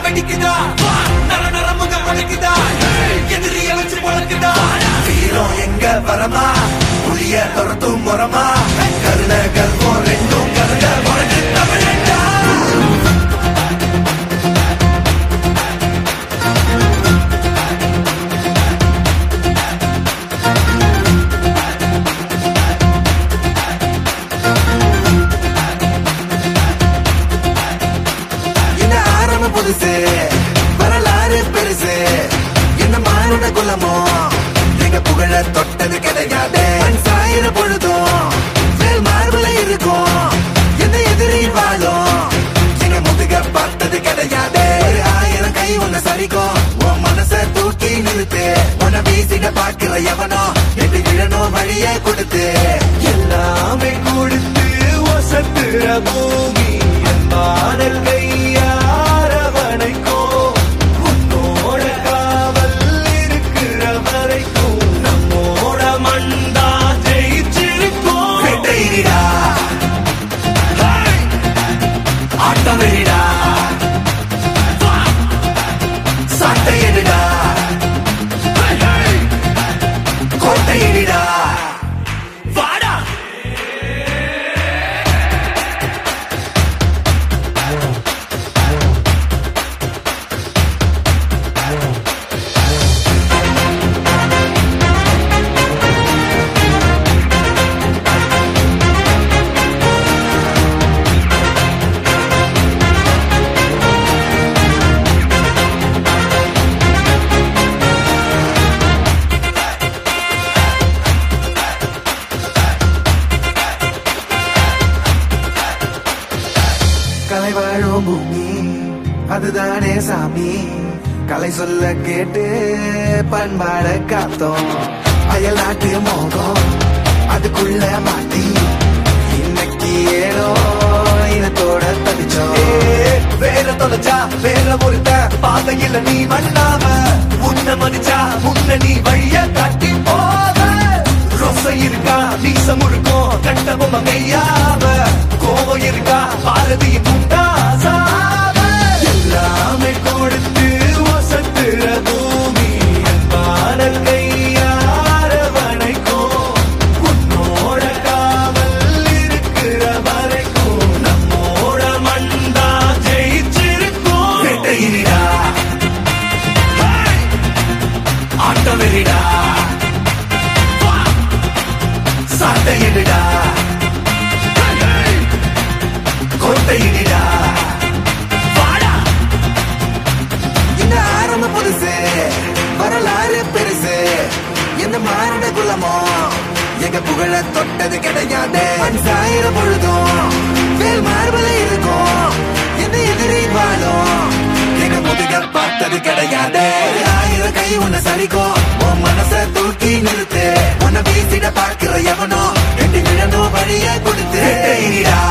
வெடிக்குதா நர நர முகம் வளைக்குதா எதிரிய வச்சு பொழக்குதா வீரம் எங்க வரமா புளிய துரத்தும் முறமா கருண கல்வம் ரெண்டும் கருண உனக்கு தமிழண்டா என்ன ஆரம்பம் புதுசு வரலாறு பெருசு என்ன மானுட குலமோ எங்க புகழ தொட்டது கிடையாது மண் சாயிர பொழுதும் மேல் மார்புல இருக்கும் எந்த எதிரி வாழும் எங்க முதுக பார்த்தது கிடையாது ஒரு ஆயிரம் கை உன்னை சரிக்கும் உன் மனச தூக்கி நிறுத்து உன்னை வீசிட பாக்குற எவனோ எட்டு விழணும் வழியே கொடுத்து எல்லாமே கொடுத்து ஒசத்துற பூமி அன்பானல் கையாரவணைக்கோ உன்னோட காவல் இருக்கிற வரைக்கும் நம்மோட மண்டா ஜெயிச்சிருக்கோம் வெட்டையிடா ஆட்டம் வெளிடா சட்டையிடா கோட்டையிடா வாடா கலை வாழும் பூமி அதுதானே சாமி கலை சொல்ல கேட்டு பண்பாட காத்தோம் அயல் நாட்டு மோகம் அதுக்குள்ள மாட்டி இன்னைக்கு ஏனோ இனத்தோட தவிச்சோம் வேற தொலைச்சா வேற ஒருத்த பாதையில நீ மண்ணாம உன்ன மதிச்சா முன்ன நீ வழிய காட்டி போவ ரொசை இருக்கா நீசம் இருக்கும் கண்ட பொம்மை மெய்யாவ கோபம் இருக்கா பாரதி முண்டாசாவ எல்லாமே கொடுத்து வசத்துற பூமி அன்பானல் கையாரவணைக்கும் உன்னோட காவல் இருக்கிற வரைக்கும் நம்மோட மண்டா ஜெயிச்சிருக்கும் வெட்டையிடா ஆட்டம் வெறிடா சட்டையிடா கோட்டையிடா வாடா இந்த ஆரம்ப புதுசு வரலாறு பெருசு எந்த மாறிட குலமோ எங்க புகழ தொட்டது கிடையாது மண் சாயிர பொழுதும் வேல் மார்பல இருக்கும் எந்த எதிரி வாழும் எங்க முதுக பார்த்தது கிடையாது ஒரு ஆயிரம் கை உன்னை சரிக்கும் உன் மனச தூக்கி நிறுத்து உன்னை வீசிட பார்க்கிற எவனோ எட்டு விழணும் வழிய கொடுத்து வெட்டையிடா